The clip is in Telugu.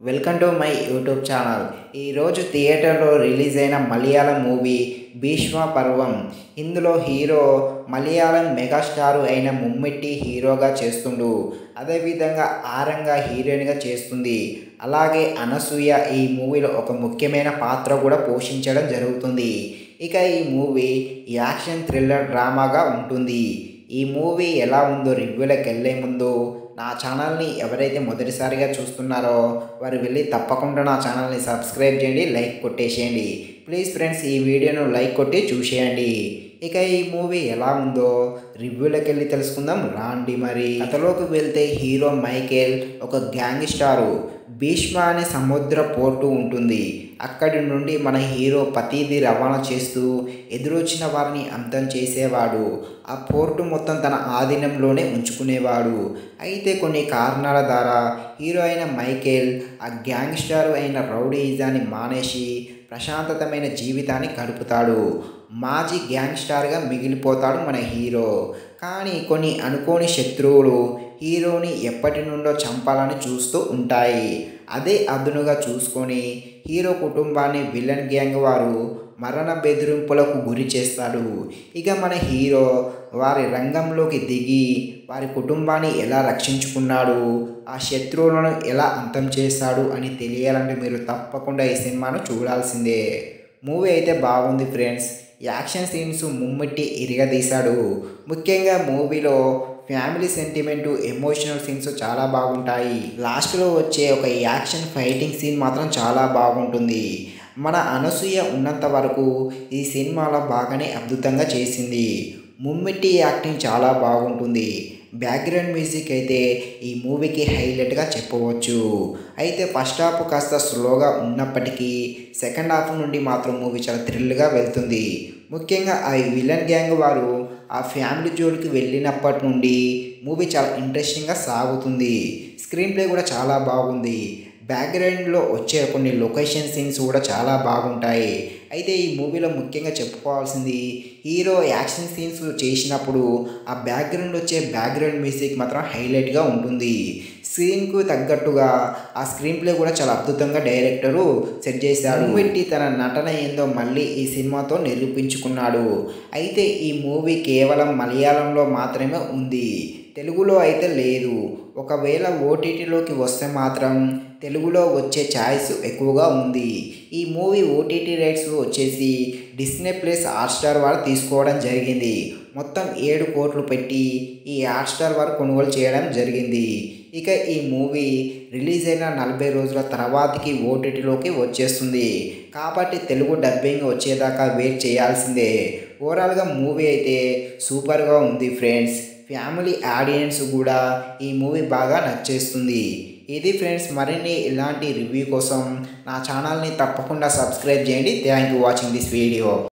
welcome to my YouTube channel ఈరోజు థియేటర్లో రిలీజ్ అయిన మలయాళం మూవీ భీష్మ పర్వం ఇందులో హీరో మలయాళం మెగాస్టార్ అయిన ముమ్మిట్టి హీరోగా చేస్తుండు అదేవిధంగా ఆరంగా హీరోయిన్గా చేస్తుంది అలాగే అనసూయ ఈ మూవీలో ఒక ముఖ్యమైన పాత్ర కూడా పోషించడం జరుగుతుంది ఇక ఈ మూవీ యాక్షన్ థ్రిల్లర్ డ్రామాగా ఉంటుంది ఈ మూవీ ఎలా ఉందో రివ్యూలకు వెళ్ళే ముందు నా ఛానల్ని ఎవరైతే మొదటిసారిగా చూస్తున్నారో వారు వెళ్ళి తప్పకుండా నా ఛానల్ని సబ్స్క్రైబ్ చేయండి లైక్ కొట్టేసేయండి ప్లీజ్ ఫ్రెండ్స్ ఈ వీడియోను లైక్ కొట్టి చూసేయండి ఇక ఈ మూవీ ఎలా ఉందో రివ్యూలకు వెళ్ళి తెలుసుకుందాం రాండి మరి కథలోకి వెళ్తే హీరో మైకేల్ ఒక గ్యాంగ్ స్టారు భీష్మ అనే సముద్ర పోర్టు ఉంటుంది అక్కడి నుండి మన హీరో ప్రతిదీ రవాణా చేస్తూ ఎదురొచ్చిన వారిని అంతం చేసేవాడు ఆ పోర్టు మొత్తం తన ఆధీనంలోనే ఉంచుకునేవాడు అయితే కొన్ని కారణాల ద్వారా హీరో అయిన మైకేల్ ఆ గ్యాంగ్స్టర్ అయిన రౌడీజాన్ని మానేసి ప్రశాంతతమైన జీవితాన్ని గడుపుతాడు మాజీ గ్యాంగ్స్టార్గా మిగిలిపోతాడు మన హీరో కానీ కొన్ని అనుకోని శత్రువులు హీరోని ఎప్పటి నుండో చంపాలని చూస్తూ ఉంటాయి అదే అదునుగా చూసుకొని హీరో కుటుంబాన్ని విలన్ గ్యాంగ్ వారు మరణ బెదిరింపులకు గురి చేస్తాడు ఇక మన హీరో వారి రంగంలోకి దిగి వారి కుటుంబాన్ని ఎలా రక్షించుకున్నాడు ఆ శత్రువులను ఎలా అంతం చేస్తాడు అని తెలియాలంటే మీరు తప్పకుండా ఈ సినిమాను చూడాల్సిందే మూవీ అయితే బాగుంది ఫ్రెండ్స్ యాక్షన్ సీన్స్ ముమ్మిట్టి ఇరగదీశాడు ముఖ్యంగా మూవీలో ఫ్యామిలీ సెంటిమెంటు ఎమోషనల్ సీన్స్ చాలా బాగుంటాయి లాస్ట్లో వచ్చే ఒక యాక్షన్ ఫైటింగ్ సీన్ మాత్రం చాలా బాగుంటుంది మన అనసూయ ఉన్నంత వరకు ఈ సినిమాలో బాగానే అద్భుతంగా చేసింది ముమ్మిట్టి యాక్టింగ్ చాలా బాగుంటుంది బ్యాక్గ్రౌండ్ మ్యూజిక్ అయితే ఈ మూవీకి హైలైట్గా చెప్పవచ్చు అయితే ఫస్ట్ హాఫ్ కాస్త స్లోగా ఉన్నప్పటికీ సెకండ్ హాఫ్ నుండి మాత్రం మూవీ చాలా థ్రిల్గా వెళ్తుంది ముఖ్యంగా ఆ విలన్ గ్యాంగ్ వారు ఆ ఫ్యామిలీ జోలికి వెళ్ళినప్పటి నుండి మూవీ చాలా ఇంట్రెస్టింగ్గా సాగుతుంది స్క్రీన్ ప్లే కూడా చాలా బాగుంది బ్యాక్గ్రౌండ్లో వచ్చే కొన్ని లొకేషన్ సీన్స్ కూడా చాలా బాగుంటాయి అయితే ఈ మూవీలో ముఖ్యంగా చెప్పుకోవాల్సింది హీరో యాక్షన్ సీన్స్ చేసినప్పుడు ఆ బ్యాక్గ్రౌండ్ వచ్చే బ్యాక్గ్రౌండ్ మ్యూజిక్ మాత్రం హైలైట్గా ఉంటుంది సీన్కు తగ్గట్టుగా ఆ స్క్రీన్ ప్లే కూడా చాలా అద్భుతంగా డైరెక్టరు సెట్ చేశాడు పెట్టి తన నటన ఏందో మళ్ళీ ఈ సినిమాతో నిరూపించుకున్నాడు అయితే ఈ మూవీ కేవలం మలయాళంలో మాత్రమే ఉంది తెలుగులో అయితే లేదు ఒకవేళ ఓటీటీలోకి వస్తే మాత్రం తెలుగులో వచ్చే ఛాయిస్ ఎక్కువగా ఉంది ఈ మూవీ ఓటీటీ రైట్స్ వచ్చేసి డిస్నే ప్లస్ హాట్స్టార్ వారు తీసుకోవడం జరిగింది మొత్తం ఏడు కోట్లు పెట్టి ఈ హాట్స్టార్ వారు కొనుగోలు చేయడం జరిగింది ఇక ఈ మూవీ రిలీజ్ అయిన నలభై రోజుల తర్వాతకి ఓటీటీలోకి వచ్చేస్తుంది కాబట్టి తెలుగు డబ్బింగ్ వచ్చేదాకా వెయిట్ చేయాల్సిందే ఓవరాల్గా మూవీ అయితే సూపర్గా ఉంది ఫ్రెండ్స్ ఫ్యామిలీ ఆడియన్స్ కూడా ఈ మూవీ బాగా నచ్చేస్తుంది ఇది ఫ్రెండ్స్ మరిన్ని ఇలాంటి రివ్యూ కోసం నా ఛానల్ని తప్పకుండా సబ్స్క్రైబ్ చేయండి thank you watching this video